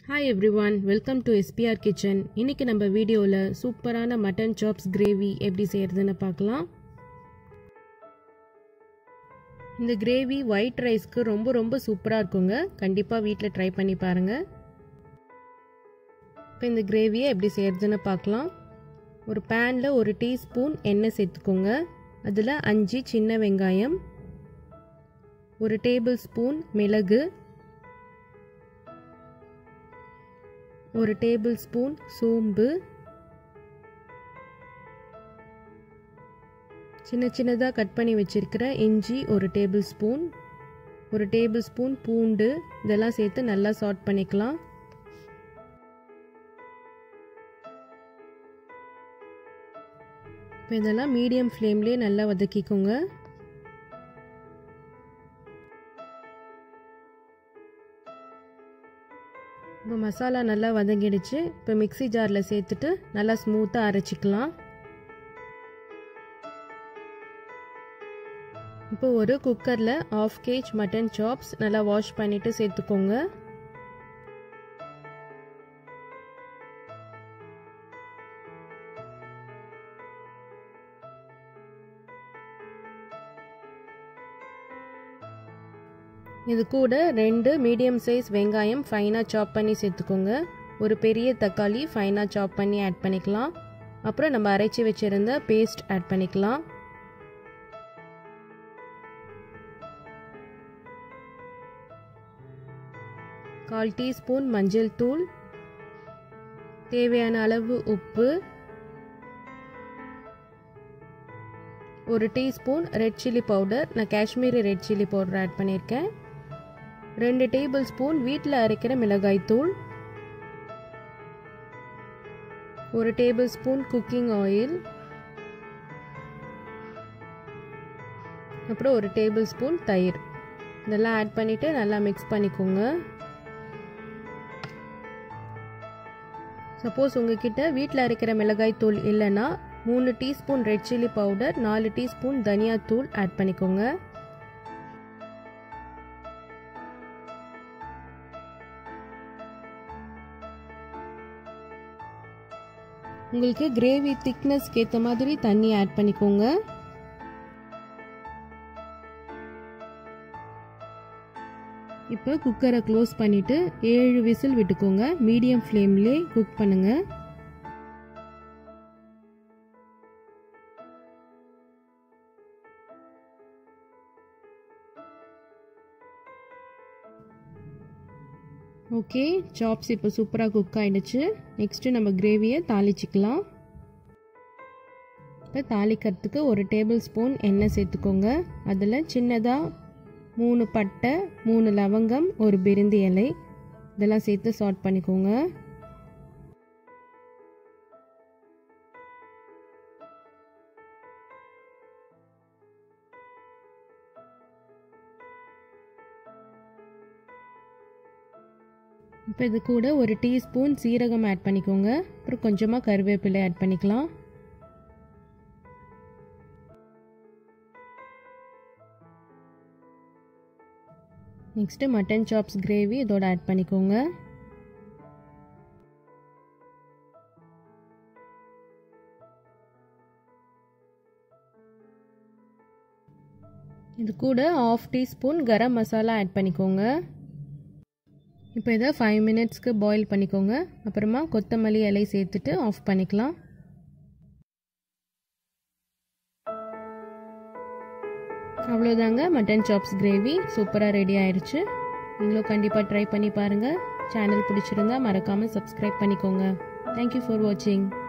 hi everyone welcome to SPR kitchen இன்னைக்கு நம்ம வீடியோவில் சூப்பரான மட்டன் சாப்ஸ் கிரேவி எப்படி செய்யறதுன்னு பார்க்கலாம் இந்த கிரேவி ஒயிட் ரைஸ்க்கு ரொம்ப ரொம்ப சூப்பராக இருக்குங்க கண்டிப்பாக வீட்டில் ட்ரை பண்ணி பாருங்கள் இப்போ இந்த கிரேவியை எப்படி செய்யறதுன்னு பார்க்கலாம் ஒரு பேனில் ஒரு டீஸ்பூன் எண்ணெய் சேர்த்துக்கோங்க அதில் அஞ்சு சின்ன வெங்காயம் ஒரு டேபிள் ஸ்பூன் மிளகு ஒரு டேபிள் ஸ்பூன் சோம்பு சின்ன சின்னதாக கட் பண்ணி வச்சுருக்கிற இஞ்சி ஒரு டேபிள் ஸ்பூன் ஒரு டேபிள் ஸ்பூன் பூண்டு இதெல்லாம் சேர்த்து நல்லா சாட் பண்ணிக்கலாம் இப்போ இதெல்லாம் மீடியம் ஃப்ளேம்லேயே நல்லா வதக்கிக்கோங்க இப்போ மசாலா நல்லா வதங்கிடுச்சு இப்போ மிக்சி ஜாரில் சேர்த்துட்டு நல்லா ஸ்மூத்தாக அரைச்சிக்கலாம் இப்போ ஒரு குக்கரில் ஆஃப் கேஜ் மட்டன் சாப்ஸ் நல்லா வாஷ் பண்ணிவிட்டு சேர்த்துக்கோங்க இது கூட ரெண்டு மீடியம் சைஸ் வெங்காயம் ஃபைனாக சாப் பண்ணி சேர்த்துக்கோங்க ஒரு பெரிய தக்காளி ஃபைனாக சாப் பண்ணி ஆட் பண்ணிக்கலாம் அப்புறம் நம்ம அரைச்சி வச்சுருந்த பேஸ்ட் ஆட் பண்ணிக்கலாம் கால் டீஸ்பூன் மஞ்சள் தூள் தேவையான அளவு உப்பு ஒரு டீஸ்பூன் ரெட் சில்லி பவுடர் நான் Kashmiri red chilli powder add பண்ணியிருக்கேன் ரெண்டு டேபிள் ஸ்பூன் வீட்டில் அரைக்கிற மிளகாய் தூள் ஒரு டேபிள் ஸ்பூன் குக்கிங் ஆயில் அப்புறம் ஒரு டேபிள் ஸ்பூன் தயிர் இதெல்லாம் ஆட் பண்ணிவிட்டு நல்லா மிக்ஸ் பண்ணிக்கோங்க சப்போஸ் உங்ககிட்ட வீட்டில் அரைக்கிற மிளகாய் தூள் இல்லைன்னா மூணு டீஸ்பூன் ரெட் சில்லி பவுடர் நாலு டீஸ்பூன் தனியா தூள் ஆட் பண்ணிக்கோங்க உங்களுக்கு கிரேவி திக்னஸ்க்கு ஏற்ற மாதிரி தண்ணி ஆட் பண்ணிக்கோங்க இப்போ குக்கரை க்ளோஸ் பண்ணிவிட்டு ஏழு விசில் விட்டுக்கோங்க மீடியம் ஃப்ளேம்லேயே குக் பண்ணுங்கள் ஓகே சாப்ஸ் இப்போ சூப்பராக குக் ஆகிடுச்சு நெக்ஸ்ட்டு நம்ம கிரேவியை தாளிச்சிக்கலாம் இப்போ தாளிக்கிறதுக்கு ஒரு டேபிள் ஸ்பூன் எண்ணெய் சேர்த்துக்கோங்க அதில் சின்னதாக மூணு பட்டை மூணு லவங்கம் ஒரு பிரிந்தி இலை இதெல்லாம் சேர்த்து சாட் பண்ணிக்கோங்க இப்போ இது கூட ஒரு டீஸ்பூன் சீரகம் ஆட் பண்ணிக்கோங்க அப்புறம் கொஞ்சமாக கருவேப்பிலை ஆட் பண்ணிக்கலாம் நெக்ஸ்ட்டு மட்டன் சாப்ஸ் கிரேவி இதோட ஆட் பண்ணிக்கோங்க இது கூட half teaspoon garam masala add பண்ணிக்கோங்க இப்போ இதை ஃபைவ் மினிட்ஸ்க்கு பாயில் பண்ணிக்கோங்க அப்புறமா கொத்தமல்லி இலை சேர்த்துட்டு ஆஃப் பண்ணிக்கலாம் அவ்வளோதாங்க மட்டன் சாப்ஸ் கிரேவி சூப்பராக ரெடி ஆயிடுச்சு நீங்களும் கண்டிப்பாக ட்ரை பண்ணி பாருங்கள் சேனல் பிடிச்சிருந்தா மறக்காமல் சப்ஸ்கிரைப் பண்ணிக்கோங்க தேங்க்யூ ஃபார் வாட்சிங்